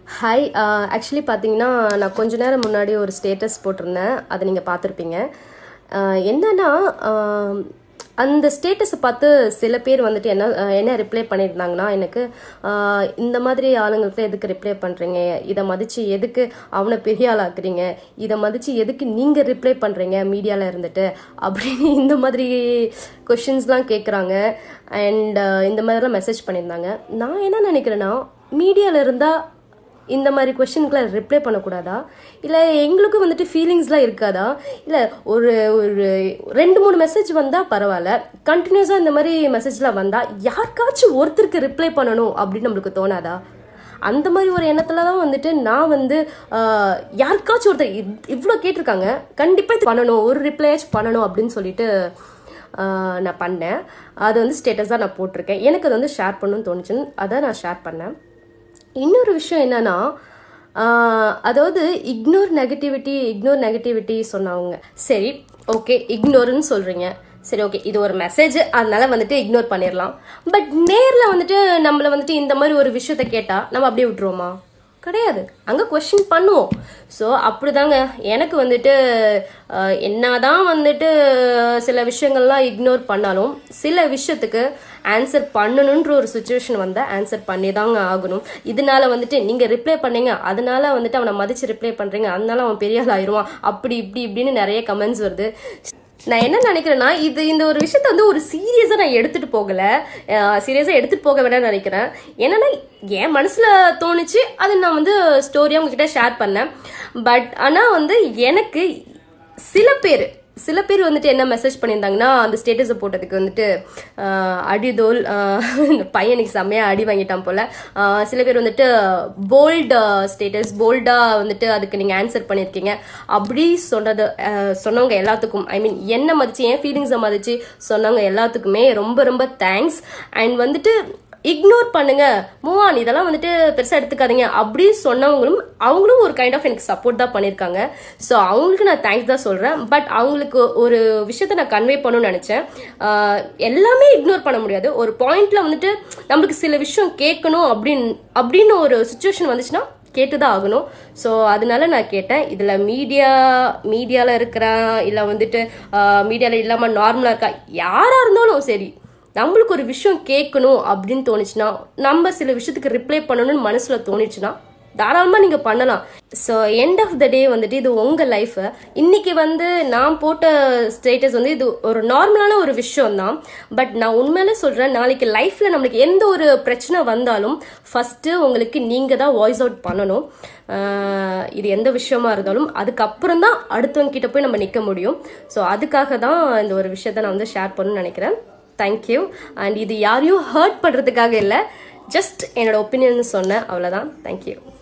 hi actually பார்த்தீங்கன்னா நான் கொஞ்ச நேரம் முன்னாடி ஒரு ஸ்டேட்டஸ் போட்டிருந்தேன் அதை நீங்கள் பார்த்துருப்பீங்க ஆஹ் என்னன்னா ஆஹ் அந்த ஸ்டேட்டஸை பார்த்து சில பேர் வந்துட்டு என்ன ஆஹ் என்ன ரிப்ளை பண்ணியிருந்தாங்கன்னா எனக்கு ஆஹ் இந்த மாதிரி ஆளுங்களுக்கு எதுக்கு ரிப்ளை பண்ணுறீங்க இதை மதித்து எதுக்கு அவனை பெரிய ஆளாக்குறீங்க இதை மதித்து எதுக்கு நீங்கள் ரிப்ளை பண்ணுறீங்க மீடியாவில் இருந்துட்டு அப்படின்னு இந்த மாதிரி கொஷின்ஸ்லாம் கேட்குறாங்க அண்ட் இந்த மாதிரிலாம் மெசேஜ் பண்ணியிருந்தாங்க நான் என்ன நினைக்கிறேன்னா மீடியாவில் இருந்தால் இந்த மாதிரி கொஷினுக்குலாம் ரிப்ளை பண்ணக்கூடாதா இல்லை எங்களுக்கும் வந்துட்டு ஃபீலிங்ஸ்லாம் இருக்காதா இல்லை ஒரு ஒரு ரெண்டு மூணு மெசேஜ் வந்தால் பரவாயில்ல கண்டினியூஸாக இந்த மாதிரி மெசேஜ்லாம் வந்தால் யாருக்காச்சும் ஒருத்தருக்கு ரிப்ளை பண்ணணும் அப்படின்னு நம்மளுக்கு தோணாதா அந்த மாதிரி ஒரு எண்ணத்துல தான் வந்துட்டு நான் வந்து ஆஹ், யாருக்காச்சும் ஒருத்தர் இத்- இவ்வளோ கேட்டிருக்காங்க கண்டிப்பாக இது பண்ணணும் ஒரு ரிப்ளையாச்சும் பண்ணணும் அப்படின்னு சொல்லிட்டு ஆஹ், நான் பண்ணேன் அது வந்து ஸ்டேட்டஸாக நான் போட்டிருக்கேன் எனக்கு அது வந்து ஷேர் பண்ணணும்னு தோணுச்சுன்னு அதை நான் ஷேர் பண்ணேன் இன்னொரு விஷயம் என்னன்னா ஆஹ், அதாவது இக்னோர் நெகட்டிவிட்டி இக்னோர் நெகட்டிவிட்டி சொன்னவங்க சரி ஓகே இக்னோர்னு சொல்றீங்க சரி ஓகே இது ஒரு மெசேஜ் அதனால வந்துட்டு இக்னோர் பண்ணிடலாம் பட் நேர்ல வந்துட்டு நம்மள வந்துட்டு இந்த மாதிரி ஒரு விஷயத்த கேட்டா நம்ம அப்படியே விட்டுருவோமா கிடையாது அங்கே கொஷின் பண்ணுவோம் ஸோ அப்படிதாங்க எனக்கு வந்துட்டு அஹ், என்னதான் வந்துட்டு சில விஷயங்கள்லாம் இக்னோர் பண்ணாலும் சில விஷயத்துக்கு ஆன்சர் பண்ணணுன்ற ஒரு சுச்சுவேஷன் வந்தால் ஆன்சர் பண்ணி தாங்க ஆகணும் இதனால வந்துட்டு நீங்கள் ரிப்ளை பண்ணீங்க அதனால வந்துட்டு அவனை மதிச்சு ரிப்ளை பண்ணுறீங்க அதனால அவன் பெரிய ஆள் ஆயிடுவான் அப்படி இப்படி இப்படின்னு நிறைய கமெண்ட்ஸ் வருது நான் என்ன நினைக்கிறேன்னா இது இந்த ஒரு விஷயத்த வந்து ஒரு சீரியஸாக நான் எடுத்துட்டு போகல சீரியஸாக எடுத்துட்டு போக வேணாம்னு நினைக்கிறேன் என்னன்னா என் மனசுல தோணுச்சு அதை நான் வந்து ஸ்டோரியா உங்ககிட்ட ஷேர் பண்ணேன் பட் ஆனா வந்து எனக்கு சில பேர் சில பேர் வந்துட்டு என்ன மெசேஜ் பண்ணியிருந்தாங்கன்னா அந்த ஸ்டேட்டஸை போட்டதுக்கு வந்துட்டு ஆஹ், அடிதோல் ஆஹ், இந்த பையனுக்கு செம்மையாக அடி வாங்கிட்டான் போல ஆஹ், சில பேர் வந்துட்டு போல்டு ஸ்டேட்டஸ் போல்டாக வந்துட்டு அதுக்கு நீங்கள் ஆன்சர் பண்ணியிருக்கீங்க அப்படி சொன்னது ஆஹ், சொன்னவங்க எல்லாத்துக்கும் ஐ மீன் என்ன மதிச்சு என் ஃபீலிங்ஸை மதிச்சு சொன்னவங்க எல்லாத்துக்குமே ரொம்ப ரொம்ப தேங்க்ஸ் அண்ட் வந்துட்டு இக்னோர் பண்ணுங்க மூவ் ஆன் இதெல்லாம் வந்துட்டு பெருசாக எடுத்துக்காதீங்க அப்படி சொன்னவங்களும் அவங்களும் ஒரு கைண்ட் ஆஃப் எனக்கு சப்போர்ட் தான் பண்ணியிருக்காங்க ஸோ அவங்களுக்கு நான் தேங்க்ஸ் தான் சொல்கிறேன் பட் அவங்களுக்கு ஒரு விஷயத்த நான் கன்வே பண்ணணும்னு நினச்சேன் ஆஹ் எல்லாமே இக்னோர் பண்ண முடியாது ஒரு பாயிண்ட்ல வந்துட்டு நம்மளுக்கு சில விஷயம் கேட்கணும் அப்படின்னு அப்படின்னு ஒரு சுச்சுவேஷன் வந்துச்சுன்னா கேட்டு தான் ஆகணும் ஸோ அதனால நான் கேட்டேன் இதில் மீடியா மீடியாவில் இருக்கிறேன் இல்லை வந்துட்டு மீடியாவில் இல்லாமல் நார்மலாக இருக்கா யாராக இருந்தாலும் சரி நம்மளுக்கு ஒரு விஷயம் கேட்கணும் அப்படின்னு தோணுச்சுன்னா நம்ம சில விஷயத்துக்கு ரிப்ளை பண்ணணும்னு மனசுல தோணுச்சுன்னா தாராளமாக நீங்கள் பண்ணலாம் so end of the day வந்துட்டு இது உங்கள் லைஃபு இன்னைக்கு வந்து நான் போட்ட ஸ்டேட்டஸ் வந்து இது ஒரு நார்மலான ஒரு விஷயம் தான் பட் நான் உண்மையில சொல்கிறேன் நாளைக்கு லைஃப்பில் நம்மளுக்கு எந்த ஒரு பிரச்சனை வந்தாலும் ஃபஸ்ட்டு உங்களுக்கு நீங்கள் தான் வாய்ஸ் அவுட் பண்ணணும் ஆஹ் இது எந்த விஷயமா இருந்தாலும் அதுக்கப்புறம் தான் அடுத்தவங்க கிட்ட போய் நம்ம நிற்க முடியும் ஸோ அதுக்காக தான் இந்த ஒரு விஷயத்த நான் வந்து ஷேர் பண்ணணும்னு நினைக்கிறேன் தேங்க்யூ அண்ட் இது யாரையும் ஹர்ட் பண்ணுறதுக்காக இல்லை ஜஸ்ட் என்னோட ஒப்பீனியன் சொன்னேன் அவ்வளோதான் தேங்க்யூ